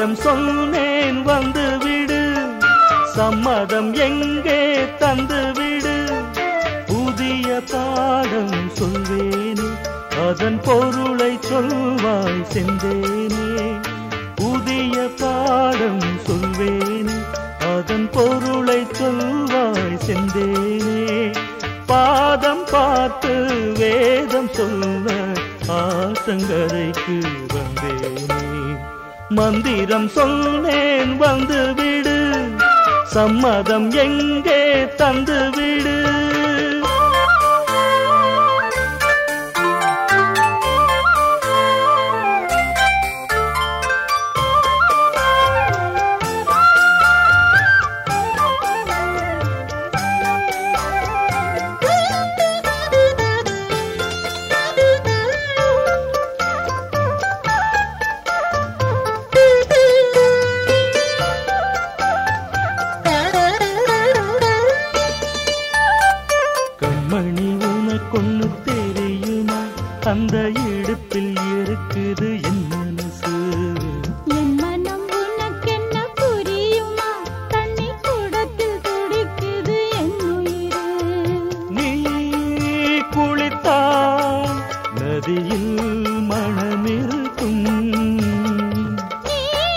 மந்திரம் சொன்னேன் வந்து விடு சம்மதம் எங்கே தந்து விடு புதிய பாடம் சொல்வேனே அதன் பொருளை சொல்வாய் செந்தேனே புதிய பாடம் சொல்வேனே அதன் பொருளை சொல்வாய் செந்தேனே பாதம் பார்த்து வேதம் சொல்ல ஆசங்கரைக்கு வந்தேனே மந்திரம் சொன்னேன் வந்து விடு சம்மதம் எங்கே தந்து விடு கண்மணி உனக்கொன்னு தெரியுமா அந்த இடுப்பில் இருக்குது என் மனசு என் மனம் உனக்கென்ன புரியுமா தண்ணி கூடத்தில் துடிக்குது என் உயிரு நீ குளித்தால் நதியில் மனமிருக்கும் நீ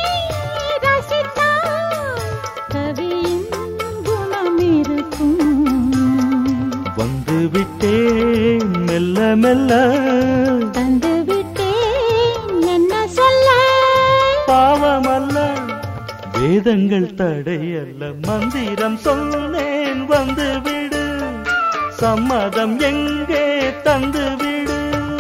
ரசித்தால் கவியின் குணம் இருக்கும் வந்து விட்டேன் மெல்ல மெல்ல தந்து விட்டேன் என்ன சொல்ல பாவமல்ல வேதங்கள் தடையல்ல மந்திரம் சொன்னேன் வந்து விடு சம்மதம் எங்கே தந்து விடு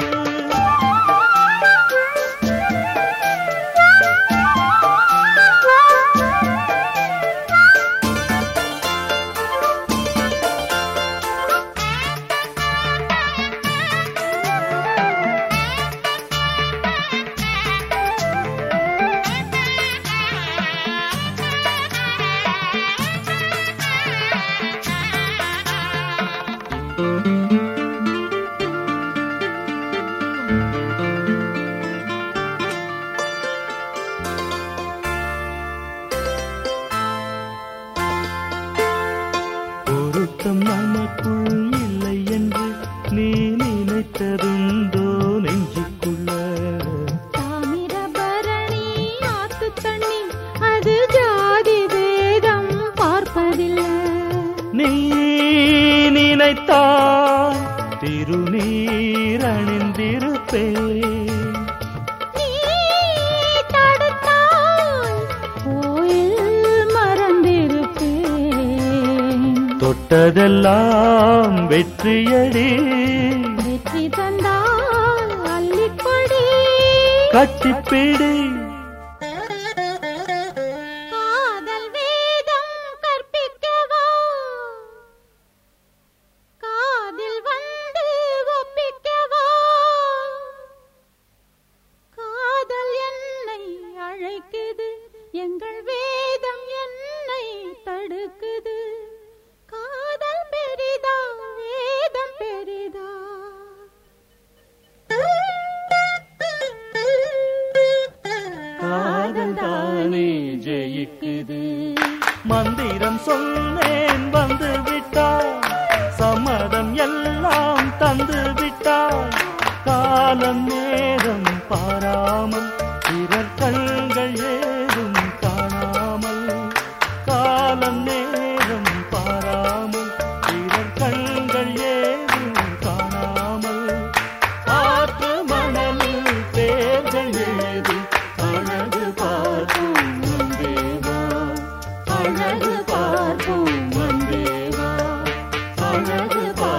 பொருத்தம் நமக்குள் இல்லை என்று நீ நினைத்ததுண்டோ நெஞ்சுக்குள்ள தாமிரபரணி ஆத்து தண்ணி அது ஜாதி வேதம் பார்ப்பதில்லை நீ நினைத்தால் திருநீர் அணிந்திருப்பேன் நீ தடுத்தால் கோயில் மறந்திருப்பேன் தொட்டதெல்லாம் வெற்றியடி வெற்றி தந்தால் அள்ளிக்கொடி கட்டிப்பிடி காதல் வேதம் கற்பிக்கவா காதில் வந்து ஒப்பிக்கவா காதல் என்னை அழைக்குது எங்கள் வேதம் என்னை தடுக்குது காதல் பெரிதா வேதம் பெரிதா காதல் தானே ஜெயிக்குது மந்திரம் சொன்னேன் வந்து விட்டாய் சம்மதம் எல்லாம் தந்து விட்டாய் காலம் நேரம் பாராமல் பிறர் கண்கள் ஏதும் காணாமல் காலம் நேரம் பாராமல் பிறர் கண்கள் ஏதும் காணாமல் ஆற்று மணலில் தேர்கள் ஏது அழகு பார்ப்போம் வந்தேவா அழகு பார்ப்போம் வந்தேவா அழகு பார்ப்போம்